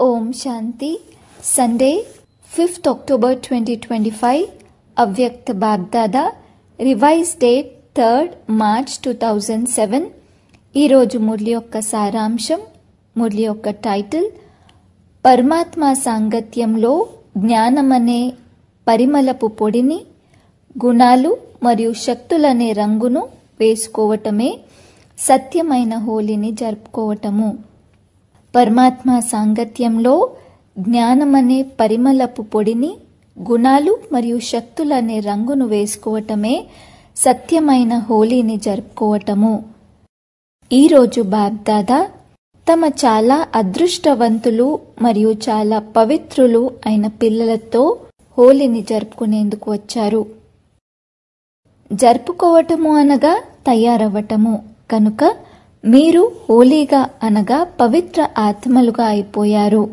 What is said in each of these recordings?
ఓం శాంతి Sunday fifth October twenty twenty five Avyakt BapDada revise date third March two thousand seven ఈరోజు మురళి యొక్క సారాంశం మురళి యొక్క టైటిల్ పరమాత్మ సాంగత్యంలో జ్ఞానమనే పరిమళపు పొడిని గుణాలు మరియు శక్తులనే రంగును వేసుకోవటమే సత్యమైన హోలీని జరుపుకోవటము పరమాత్మ సాంగత్యంలో జ్ఞానమనే పరిమళపు పొడిని గుణాలు మరియు శక్తులనే రంగును వేసుకోవటమే సత్యమైన హోలీని జరుపుకోవటము ఈరోజు బాబ్దాదా తమ చాలా అదృష్టవంతులు మరియు చాలా పవిత్రులు అయిన పిల్లలతో హోలీని జరుపుకునేందుకు వచ్చారు జరుపుకోవటము అనగా తయారవ్వటము కనుక మీరు హోలీగా అనగా పవిత్ర ఆత్మలుగా అయిపోయారు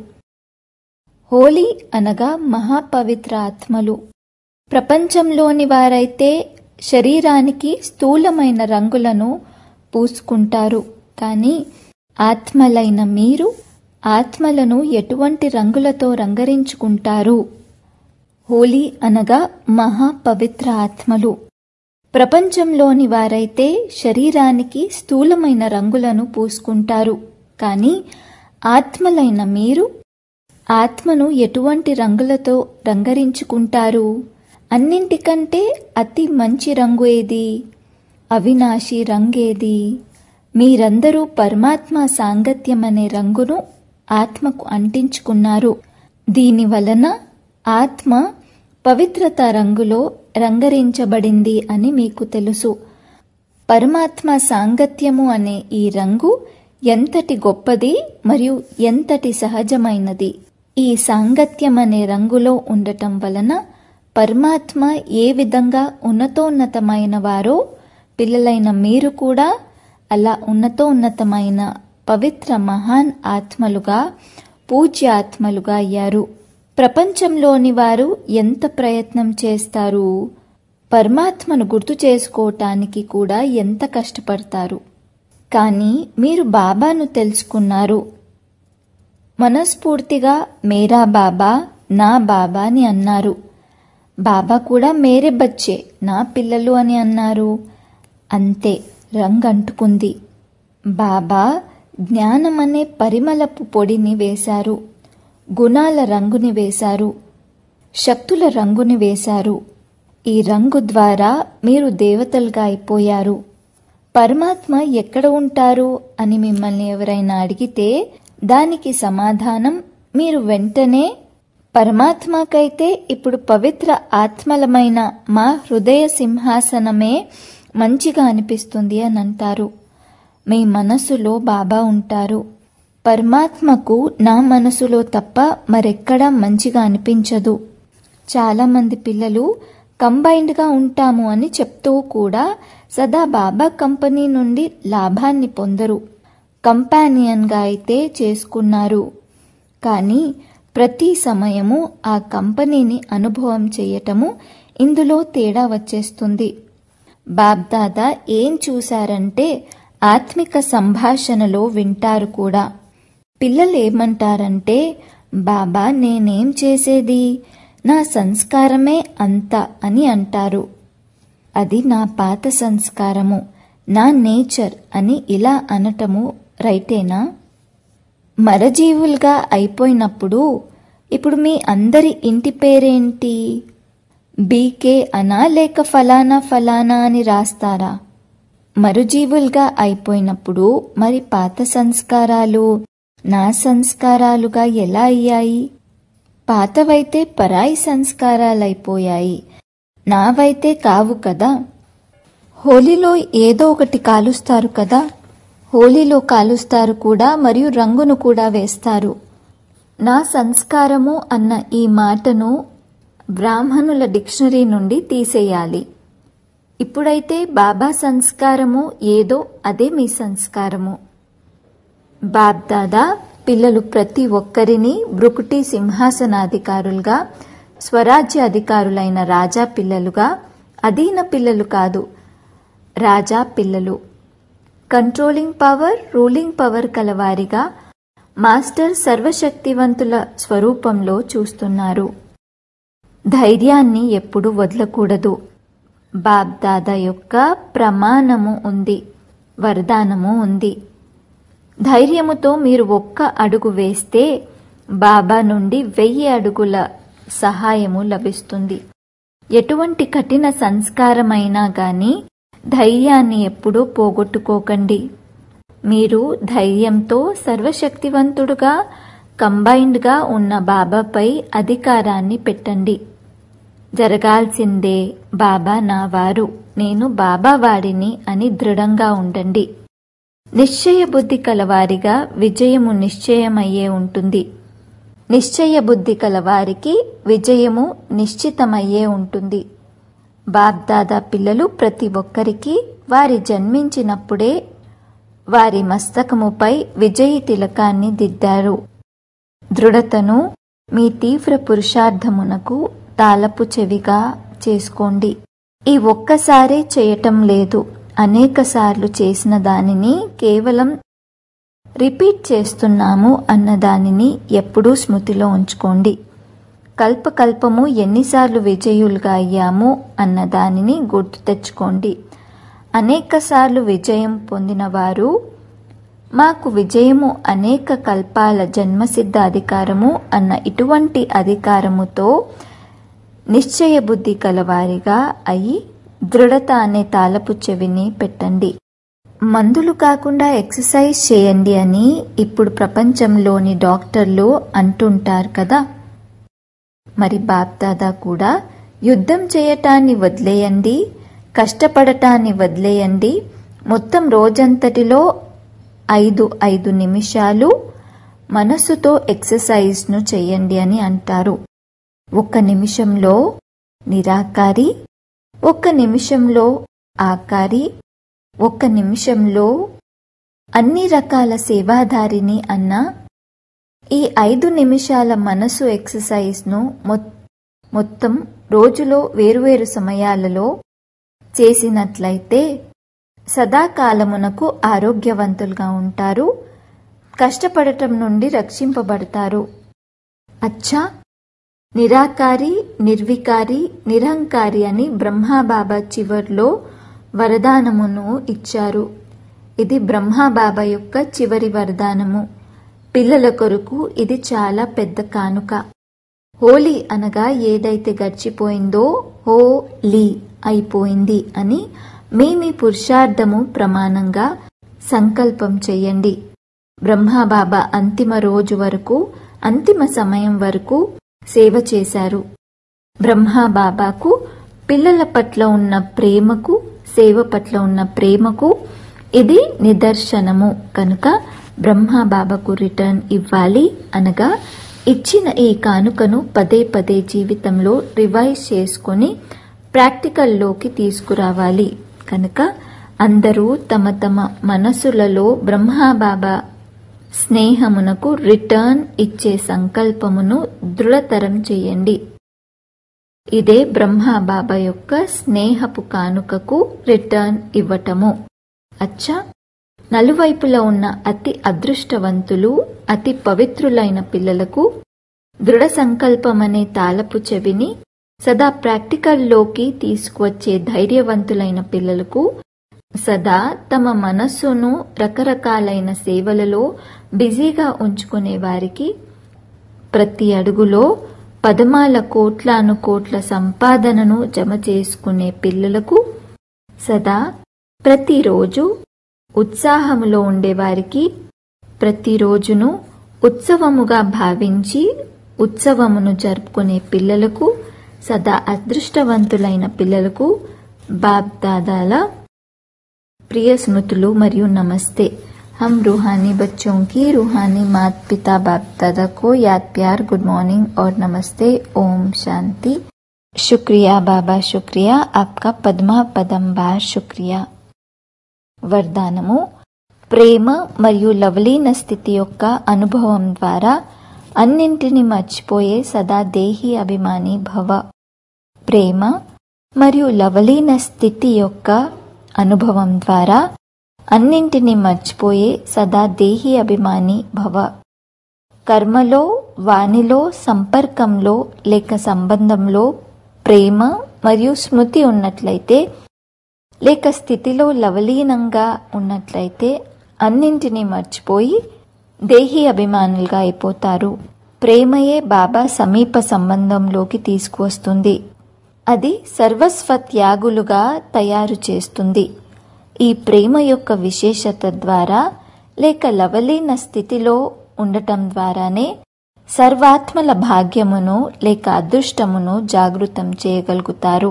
హోలీ అనగా మహాపవిత్ర ఆత్మలు ప్రపంచంలోని వారైతే శరీరానికి స్థూలమైన రంగులను పూసుకుంటారు కానీ ఆత్మలైన మీరు ఆత్మలను ఎటువంటి రంగులతో రంగరించుకుంటారు హోలీ అనగా మహాపవిత్ర ఆత్మలు ప్రపంచంలోని వారైతే శరీరానికి స్థూలమైన రంగులను పూసుకుంటారు కానీ ఆత్మలైన మీరు ఆత్మను ఎటువంటి రంగులతో రంగరించుకుంటారు అన్నింటికంటే అతి మంచి రంగు ఏది అవినాశి రంగేది మీరందరూ పరమాత్మ సాంగత్యం అనే రంగును ఆత్మకు అంటించుకున్నారు దీని వలన ఆత్మ పవిత్రత రంగులో రంగరించబడింది అని మీకు తెలుసు పరమాత్మ సాంగత్యము అనే ఈ రంగు ఎంతటి గొప్పది మరియు ఎంతటి సహజమైనది ఈ సాంగత్యం అనే రంగులో ఉండటం వలన పరమాత్మ ఏ విధంగా ఉన్నతోన్నతమైన వారో పిల్లలైన మీరు కూడా అలా ఉన్నతోన్నతమైన పవిత్ర మహాన్ ఆత్మలుగా పూజ్య ఆత్మలుగా అయ్యారు ప్రపంచంలోని వారు ఎంత ప్రయత్నం చేస్తారు పరమాత్మను గుర్తు చేసుకోవటానికి కూడా ఎంత కష్టపడతారు కానీ మీరు బాబాను తెలుసుకున్నారు మనస్ఫూర్తిగా మేరా బాబా నా బాబా అని అన్నారు బాబా కూడా మేరే బచ్చే నా పిల్లలు అని అన్నారు అంతే రంగంటుకుంది బాబా జ్ఞానమనే పరిమళపు పొడిని వేశారు గుణాల రంగుని వేశారు శక్తుల రంగుని వేశారు ఈ రంగు ద్వారా మీరు దేవతలుగా అయిపోయారు పరమాత్మ ఎక్కడ ఉంటారు అని మిమ్మల్ని ఎవరైనా అడిగితే దానికి సమాధానం మీరు వెంటనే పరమాత్మకైతే ఇప్పుడు పవిత్ర ఆత్మలమైన మా హృదయ సింహాసనమే మంచిగా అనిపిస్తుంది అని అంటారు మీ మనసులో బాబా ఉంటారు పరమాత్మకు నా మనసులో తప్ప మరెక్కడా మంచిగా అనిపించదు చాలామంది పిల్లలు కంబైన్డ్గా ఉంటాము అని చెప్తూ కూడా సదా బాబా కంపెనీ నుండి లాభాన్ని పొందరు కంపానియన్గా అయితే చేసుకున్నారు కానీ ప్రతి సమయము ఆ కంపెనీని అనుభవం చేయటము ఇందులో తేడా వచ్చేస్తుంది బాబ్దాదా ఏం చూశారంటే ఆత్మిక సంభాషణలో వింటారు కూడా పిల్లలు ఏమంటారంటే బాబా నేనేం చేసేది నా సంస్కారమే అంత అని అంటారు అది నా పాత సంస్కారము నా నేచర్ అని ఇలా అనటము రైటేనా మరజీవులుగా అయిపోయినప్పుడు ఇప్పుడు మీ అందరి ఇంటి పేరేంటి బీకే అనా లేక ఫలానా ఫలానా అని రాస్తారా మరుజీవులుగా అయిపోయినప్పుడు మరి పాత సంస్కారాలు నా సంస్కారాలుగా ఎలా అయ్యాయి పాతవైతే పరాయి సంస్కారాలైపోయాయి నావైతే కావు కదా హోలీలో ఏదో ఒకటి కాలుస్తారు కదా హోలీలో కాలుస్తారు కూడా మరియు రంగును కూడా వేస్తారు నా సంస్కారము అన్న ఈ మాటను బ్రాహ్మణుల డిక్షనరీ నుండి తీసేయాలి ఇప్పుడైతే బాబా సంస్కారము ఏదో అదే మీ సంస్కారము బాబ్దాదా పిల్లలు ప్రతి ఒక్కరిని బ్రుకుటి సింహాసనాధికారులుగా స్వరాజ్య అధికారులైన రాజా పిల్లలుగా అధీన పిల్లలు కాదు రాజా పిల్లలు కంట్రోలింగ్ పవర్ రూలింగ్ పవర్ కలవారిగా మాస్టర్ సర్వశక్తివంతుల స్వరూపంలో చూస్తున్నారు ధైర్యాన్ని ఎప్పుడు వదలకూడదు బాబ్దాదా యొక్క ప్రమాణము ఉంది వరదానము ఉంది ధైర్యముతో మీరు ఒక్క అడుగు వేస్తే బాబా నుండి వెయ్యి అడుగుల సహాయము లభిస్తుంది ఎటువంటి కఠిన సంస్కారమైనా గాని ధైర్యాన్ని ఎప్పుడూ పోగొట్టుకోకండి మీరు ధైర్యంతో సర్వశక్తివంతుడుగా కంబైన్డ్గా ఉన్న బాబాపై అధికారాన్ని పెట్టండి జరగాల్సిందే బాబా నా వారు నేను బాబా వాడిని అని దృఢంగా ఉండండి నిశ్చయ బుద్ధి కలవారిగా విజయము నిశ్చయమయ్యే ఉంటుంది నిశ్చయ బుద్ధి కలవారికి విజయము నిశ్చితమయ్యే ఉంటుంది బాబ్దాదా పిల్లలు ప్రతి ఒక్కరికి వారి జన్మించినప్పుడే వారి మస్తకముపై విజయి తిలకాన్ని దిద్దారు దృఢతను మీ తీవ్ర పురుషార్థమునకు తాలపు చెవిగా చేసుకోండి ఈ ఒక్కసారే చేయటం లేదు అనేకసార్లు చేసిన దానిని కేవలం రిపీట్ చేస్తున్నాము అన్న దానిని ఎప్పుడూ స్మృతిలో ఉంచుకోండి కల్పకల్పము ఎన్నిసార్లు విజయులుగా అయ్యాము అన్న దానిని గుర్తు తెచ్చుకోండి అనేకసార్లు విజయం పొందిన వారు మాకు విజయము అనేక కల్పాల జన్మసిద్ధ అధికారము అన్న ఇటువంటి అధికారముతో నిశ్చయ బుద్ధి కలవారిగా అయి దృఢత అనే తాలపు చెవిని పెట్టండి మందులు కాకుండా ఎక్సర్సైజ్ చేయండి అని ఇప్పుడు ప్రపంచంలోని డాక్టర్లు అంటుంటారు కదా మరి బాప్దాదా కూడా యుద్ధం చేయటాన్ని వదిలేయండి కష్టపడటాన్ని వదిలేయండి మొత్తం రోజంతటిలో ఐదు ఐదు నిమిషాలు మనస్సుతో ఎక్సర్సైజ్ను చేయండి అని అంటారు ఒక్క నిమిషంలో నిరాకారి ఒక్క నిమిషంలో ఆకారి ఒక్క నిమిషంలో అన్ని రకాల సేవాదారిని అన్న ఈ ఐదు నిమిషాల మనసు ఎక్సర్సైజ్ను మొత్తం రోజులో వేరువేరు సమయాలలో చేసినట్లయితే సదాకాలమునకు ఆరోగ్యవంతులుగా ఉంటారు కష్టపడటం నుండి రక్షింపబడతారు అచ్చా నిరాకారి నిర్వికారి నిరహంకారి అని బ్రహ్మాబాబా చివర్లో వరదానమును ఇచ్చారు ఇది బ్రహ్మాబాబా యొక్క చివరి వరదానము పిల్లల కొరకు ఇది చాలా పెద్ద కానుక హోలీ అనగా ఏదైతే గడిచిపోయిందో హోలీ అయిపోయింది అని మీ మీ పురుషార్థము ప్రమాణంగా సంకల్పం చెయ్యండి బ్రహ్మబాబా అంతిమ రోజు వరకు అంతిమ సమయం వరకు సేవ చేశారు బ్రహ్మబాబాకు పిల్లల పట్ల ఉన్న ప్రేమకు సేవ పట్ల ఉన్న ప్రేమకు ఇది నిదర్శనము కనుక బ్రహ్మబాబాకు రిటర్న్ ఇవ్వాలి అనగా ఇచ్చిన ఈ కానుకను పదే పదే జీవితంలో రివైజ్ చేసుకొని ప్రాక్టికల్లోకి తీసుకురావాలి కనుక అందరూ తమ తమ మనసులలో బ్రహ్మబాబా స్నేహమునకు రిటర్న్ ఇచ్చే సంకల్పమును దృఢతరం చేయండి ఇదే బ్రహ్మబాబా యొక్క స్నేహపు కానుకకు రిటర్న్ ఇవ్వటము అచ్చా నలువైపులా ఉన్న అతి అదృష్టవంతులు అతి పవిత్రులైన పిల్లలకు దృఢ సంకల్పమనే తాళపు చెవిని సదా ప్రాక్టికల్లోకి తీసుకువచ్చే ధైర్యవంతులైన పిల్లలకు సదా తమ మనస్సును రకరకాలైన సేవలలో బిజీగా ఉంచుకునే వారికి ప్రతి అడుగులో పదమాల కోట్లాను కోట్ల సంపాదనను జమ చేసుకునే పిల్లలకు సదా ప్రతిరోజు ఉత్సాహములో ఉండేవారికి ప్రతిరోజును ఉత్సవముగా భావించి ఉత్సవమును జరుపుకునే పిల్లలకు సదా అదృష్టవంతులైన పిల్లలకు బాప్ దాదాల प्रिय स्मृतुलु మరియు नमस्ते हम रूहानी बच्चों की रूहानी मात पिता बाप दादा को याद प्यार गुड मॉर्निंग और नमस्ते ओम शांति शुक्रिया बाबा शुक्रिया आपका पद्मा पदंबार शुक्रिया వరదానము ప్రేమ మరియు లవలీన స్థితి యొక్క అనుభవం ద్వారా అన్నింటిని మర్చిపోయే సదా దేహి అభిమాని భవ ప్రేమ మరియు లవలీన స్థితి యొక్క అనుభవం ద్వారా అన్నింటినీ మర్చిపోయే సదా దేహి అభిమాని భవ కర్మలో వానిలో సంపర్కంలో లేక సంబంధంలో ప్రేమ మరియు స్మృతి ఉన్నట్లయితే లేక స్థితిలో లవలీనంగా ఉన్నట్లయితే అన్నింటినీ మర్చిపోయి దేహి అభిమానులుగా అయిపోతారు ప్రేమయే బాబా సమీప సంబంధంలోకి తీసుకువస్తుంది అది సర్వస్వ త్యాగులుగా తయారు చేస్తుంది ఈ ప్రేమ యొక్క విశేషత ద్వారా లేక లవలీన స్థితిలో ఉండటం ద్వారానే సర్వాత్మల భాగ్యమును లేక అదృష్టమును జాగృతం చేయగలుగుతారు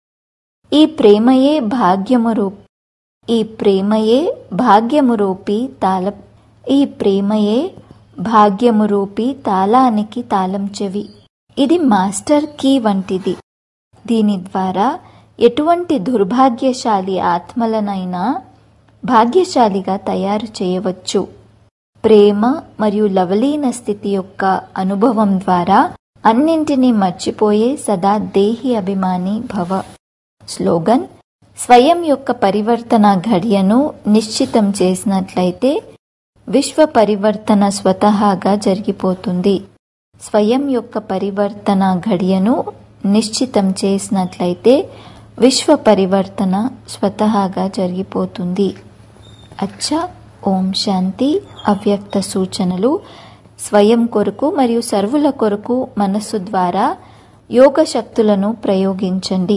ఈ ప్రేమయే భాగ్యము రూప్ ఈ ప్రేమయే భాగ్యము రూపి తాళ ఈ ప్రేమయే భాగ్యము రూపి తాళానికి తాళం చెవి ఇది మాస్టర్ కీ వంటిది దీని ద్వారా ఎటువంటి దుర్భాగ్యశాలి ఆత్మలనైనా భాగ్యశాలిగా తయారు చేయవచ్చు ప్రేమ మరియు లవలీన స్థితి యొక్క అనుభవం ద్వారా అన్నింటినీ మర్చిపోయే సదా దేహి అభిమాని భవ స్లోగన్ స్వయం యొక్క పరివర్తన ఘడియను నిశ్చితం చేసినట్లయితే విశ్వ పరివర్తన స్వతహాగా జరిగిపోతుంది స్వయం యొక్క పరివర్తన ఘడియను నిశ్చితం చేసినట్లయితే విశ్వ పరివర్తన స్వతహాగా జరిగిపోతుంది అచ్చా ఓం శాంతి అవ్యక్త సూచనలు స్వయం కొరకు మరియు సర్వుల కొరకు మనస్సు ద్వారా యోగ శక్తులను ప్రయోగించండి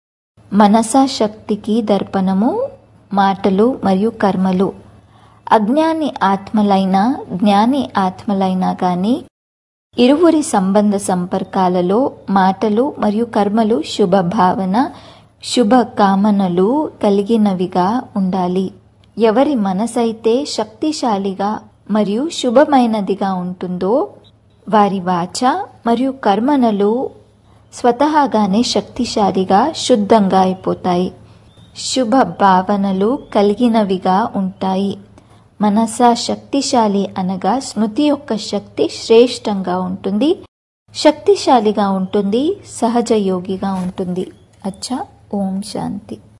మనసా శక్తికి దర్పణము మాటలు మరియు కర్మలు అజ్ఞాని ఆత్మలైనా జ్ఞాని ఆత్మలైనా గాని ఇరువురి సంబంధ సంపర్కాలలో మాటలు మరియు కర్మలు శుభ భావన శుభ కామనలు కలిగినవిగా ఉండాలి ఎవరి మనసైతే శక్తిశాలిగా మరియు శుభమైనదిగా ఉంటుందో వారి వాచ మరియు కర్మనలు స్వతహాగానే శక్తిశాలిగా శుద్ధంగా అయిపోతాయి శుభ భావనలు కలిగినవిగా ఉంటాయి మనసా శక్తిశాలి అనగా స్మృతి యొక్క శక్తి శ్రేష్టంగా ఉంటుంది శక్తిశాలిగా ఉంటుంది సహజ యోగిగా ఉంటుంది అచ్చా ఓం శాంతి